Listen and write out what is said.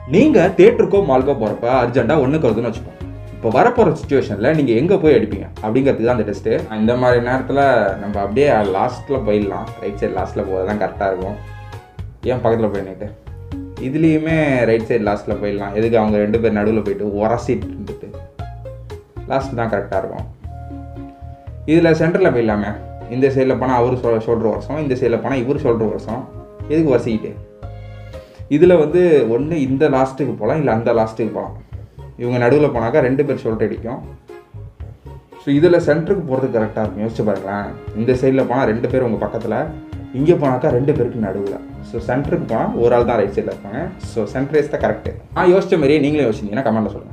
நீங்கள் தேட்டருக்கோ மால்க்கோ போகிறப்ப அர்ஜென்ட்டாக ஒன்றுக்கு வருதுன்னு வச்சுப்போம் இப்போ வரப்போகிற சுச்சுவேஷனில் நீங்கள் எங்கே போய் அடிப்பீங்க அப்படிங்கிறதுக்கு தான் அந்த டெஸ்ட்டு இந்த மாதிரி நேரத்தில் நம்ம அப்படியே லாஸ்ட்டில் போயிடலாம் ரைட் சைடு லாஸ்ட்டில் போகிறது தான் கரெக்டாக இருக்கும் ஏன் பக்கத்தில் போய் நின்று இதுலேயுமே ரைட் சைடு லாஸ்ட்டில் போயிடலாம் எதுக்கு அவங்க ரெண்டு பேர் நடுவில் போயிட்டு உரசிட்டு இருந்துட்டு லாஸ்ட் தான் கரெக்டாக இருக்கும் இதில் சென்டரில் போயிடலாமே இந்த சைடில் போனால் அவர் சொல் சொல்கிற வருஷம் இந்த சைடில் போனால் இவர் சொல்கிற வருஷம் எதுக்கு வசிக்கிட்டு இதில் வந்து ஒன்று இந்த லாஸ்ட்டுக்கு போகலாம் இல்லை அந்த லாஸ்ட்டுக்கு போகலாம் இவங்க நடுவில் போனாக்கா ரெண்டு பேர் ஷோல்டர் அடிக்கும் ஸோ இதில் சென்டருக்கு போகிறது கரெக்டாக இருக்கும் யோசிச்சு பாருங்களேன் இந்த சைடில் போனால் ரெண்டு பேர் உங்கள் பக்கத்தில் இங்கே போனாக்கா ரெண்டு பேருக்கு நடுவில் ஸோ சென்டருக்கு போனால் ஒரு ஆள் தான் ரைட் சைடில் இருப்பாங்க ஸோ சென்டர் இஸ் தான் கரெக்டு நான் யோசிச்ச மாதிரியே நீங்களும் யோசிச்சிங்கன்னா கமெண்ட்டில் சொல்லுங்கள்